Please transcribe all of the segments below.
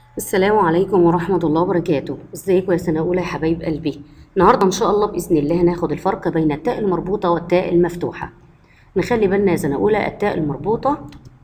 السلام عليكم ورحمة الله وبركاته ازيكم يا سنة أولى يا حبايب قلبي النهاردة إن شاء الله بإذن الله هناخد الفرق بين التاء المربوطة والتاء المفتوحة نخلي بالنا يا سنة أولى التاء المربوطة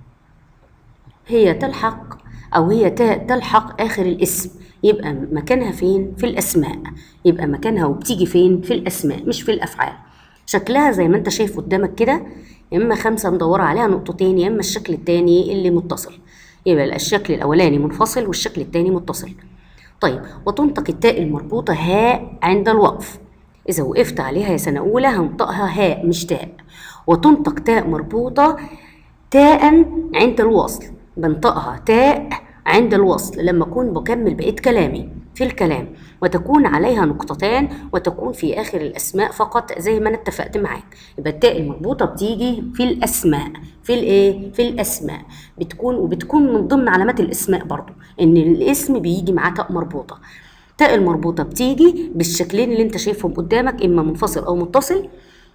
هي تلحق أو هي تاء تلحق آخر الاسم يبقى مكانها فين في الأسماء يبقى مكانها وبتيجي فين في الأسماء مش في الأفعال شكلها زي ما انت شايف قدامك كده يا اما خمسة مدورة عليها نقطتين يا اما الشكل التاني اللي متصل يبقى الشكل الأولاني منفصل والشكل التاني متصل طيب وتنطق التاء المربوطة هاء عند الوقف إذا وقفت عليها يا سنة أولى هنطقها هاء مش تاء وتنطق تاء مربوطة تاء عند الوصل بنطقها تاء عند الوصل لما أكون بكمل بقية كلامي في الكلام وتكون عليها نقطتان وتكون في آخر الأسماء فقط زي ما أنا اتفقت معاك يبقى التاء المربوطة بتيجي في الأسماء في الإيه؟ في الأسماء بتكون وبتكون من ضمن علامات الأسماء برضو إن الاسم بيجي معاه تاء مربوطة التاء المربوطة بتيجي بالشكلين اللي أنت شايفهم قدامك إما منفصل أو متصل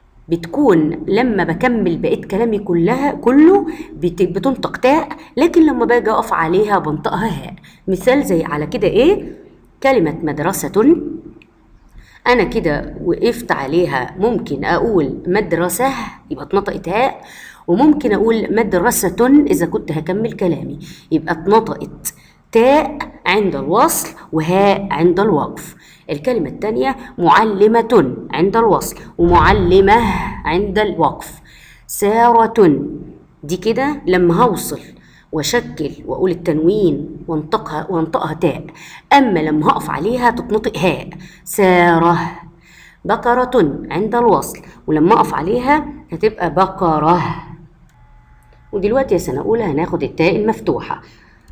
بتكون لما بكمل بقيت كلامي كلها كله بت- بتنطق تاء لكن لما باجي اقف عليها بنطقها هاء مثال زي على كده ايه كلمة مدرسة انا كده وقفت عليها ممكن اقول مدرسة يبقى اتنطقت هاء وممكن اقول مدرسة اذا كنت هكمل كلامي يبقى اتنطقت تاء عند الوصل وهاء عند الوقف الكلمة التانية معلمة عند الوصل ومعلمة عند الوقف سارة دي كده لما هوصل واشكل واقول التنوين وانطقها وانطقها تاء اما لما هقف عليها تتنطق هاء سارة بقرة عند الوصل ولما اقف عليها هتبقى بقرة ودلوقتي يا سنة أولى هناخد التاء المفتوحة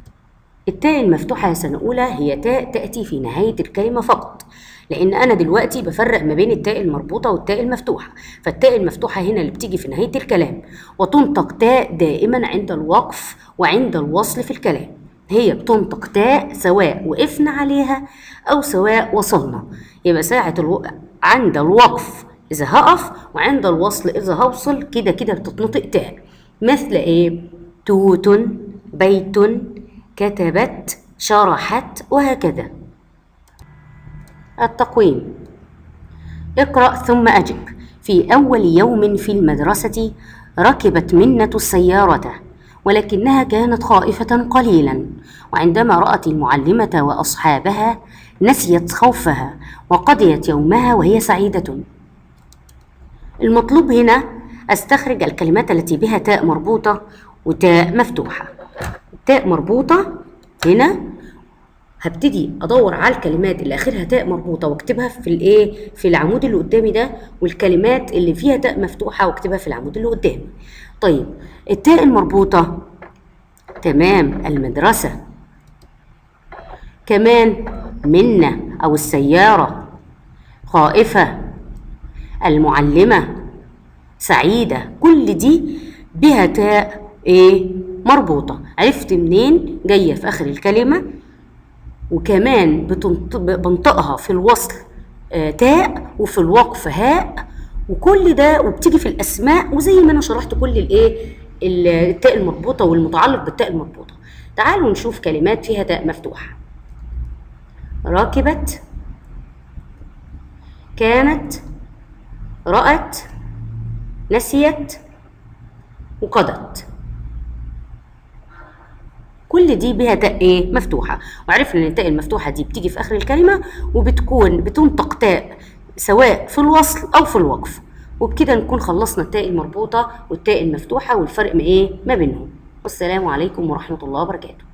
التاء المفتوحة يا سنة أولى هي تاء تأتي في نهاية الكلمة فقط لأن أنا دلوقتي بفرق ما بين التاء المربوطة والتاء المفتوحة فالتاء المفتوحة هنا اللي بتيجي في نهاية الكلام وتنطق تاء دائما عند الوقف وعند الوصل في الكلام هي بتنطق تاء سواء وقفنا عليها أو سواء وصلنا يبقى ساعة الو... عند الوقف إذا هقف وعند الوصل إذا هوصل كده كده بتتنطق تاء مثل إيه؟ توت بيت كتبت شرحت وهكذا التقويم اقرأ ثم أجب في أول يوم في المدرسة ركبت منة السيارة ولكنها كانت خائفة قليلا وعندما رأت المعلمة وأصحابها نسيت خوفها وقضيت يومها وهي سعيدة المطلوب هنا أستخرج الكلمات التي بها تاء مربوطة وتاء مفتوحة تاء مربوطة هنا هبتدي ادور على الكلمات اللي اخرها تاء مربوطه واكتبها في الايه في العمود اللي قدامي ده والكلمات اللي فيها تاء مفتوحه واكتبها في العمود اللي قدامي طيب التاء المربوطه تمام المدرسه كمان منا او السياره خائفه المعلمه سعيده كل دي بها تاء ايه مربوطه عرفت منين جايه في اخر الكلمه وكمان بتنط- بنطقها في الوصل آه، تاء وفي الوقف هاء وكل ده وبتيجي في الاسماء وزي ما انا شرحت كل الايه التاء المربوطه والمتعلق بالتاء المربوطه تعالوا نشوف كلمات فيها تاء مفتوحه راكبت كانت رأت نسيت وقضت كل دي بها تاء ايه مفتوحه وعرفنا ان التاء المفتوحه دي بتيجي في اخر الكلمه وبتكون بتنطق تاء سواء في الوصل او في الوقف وبكده نكون خلصنا التاء المربوطه والتاء المفتوحه والفرق ما ايه ما بينهم والسلام عليكم ورحمه الله وبركاته